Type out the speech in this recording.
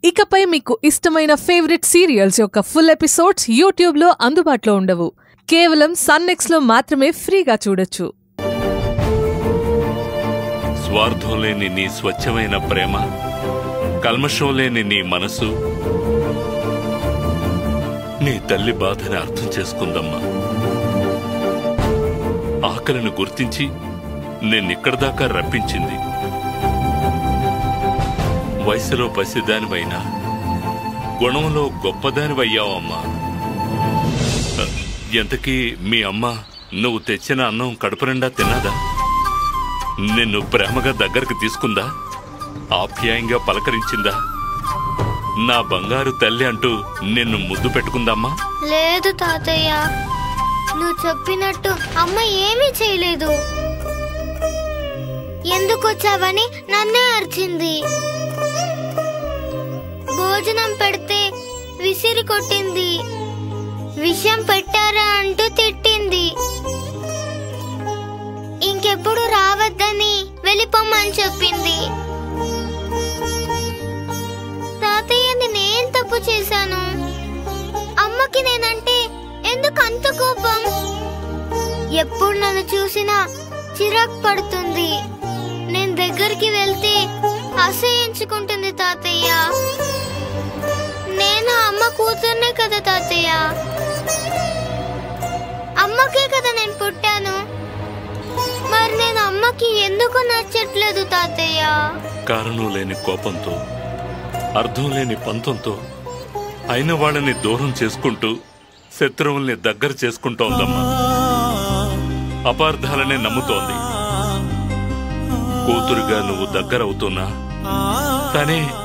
ఇకపై మీకు ఇష్టమైన ఫేవరెట్ సీరియల్స్ యొక్క ఫుల్ ఎపిసోడ్స్ యూట్యూబ్లో అందుబాటులో ఉండవు కేవలం సన్నెక్స్లో మాత్రమే ఫ్రీగా చూడొచ్చు స్వార్థం లేని నీ స్వచ్ఛమైన ప్రేమ కల్మషం లేని నీ మనసు నీ తల్లి బాధని అర్థం చేసుకుందమ్మా ఆకలిని గుర్తించి నిన్నిక్కడి దాకా రప్పించింది వయసులో పసిదానివైనా గుణంలో గొప్పదానివయ్యావమ్మా ఎంతకీ మీ అమ్మ నువ్వు తెచ్చిన అన్నం కడుపు నిండా తిన్నదా నిన్ను ప్రేమగా దగ్గరకు తీసుకుందా ఆప్యాయంగా పలకరించిందా నా బంగారు తల్లి అంటూ నిన్ను ముద్దు పెట్టుకుందమ్మా లేదు తాతయ్య నువ్వు చెప్పినట్టు అమ్మ ఏమీ చేయలేదు ఎందుకు వచ్చావని నన్నే అరిచింది భోజనం పెడితే విసిరి కొట్టింది విషం పెట్టారా అంటూ తిట్టింది ఇంకెప్పుడు రావద్దని వెళ్ళిపోమ్మని చెప్పింది తాతయ్య నేనేం తప్పు చేశాను అమ్మకి నేనంటే ఎందుకు అంత కోపం ఎప్పుడు నన్ను చూసినా చిరాకు పడుతుంది నేను దగ్గరికి వెళ్తే అసహించుకుంటుంది తాతయ్య నేను అమ్మ కూతుర్నే కదా తాతయ్య అమ్మకే కదా నేను పుట్టాను మరి నేను అమ్మకి ఎందుకు నచ్చట్లేదు తాతయ్య కారణం లేని కోపంతో అర్థం లేని పంతంతో అయిన వాళ్ళని దూరం చేసుకుంటూ శత్రువుల్ని దగ్గర చేసుకుంటోందమ్మా అపార్థాలనే నమ్ముతోంది కూతురుగా నువ్వు దగ్గరవుతున్నా తనే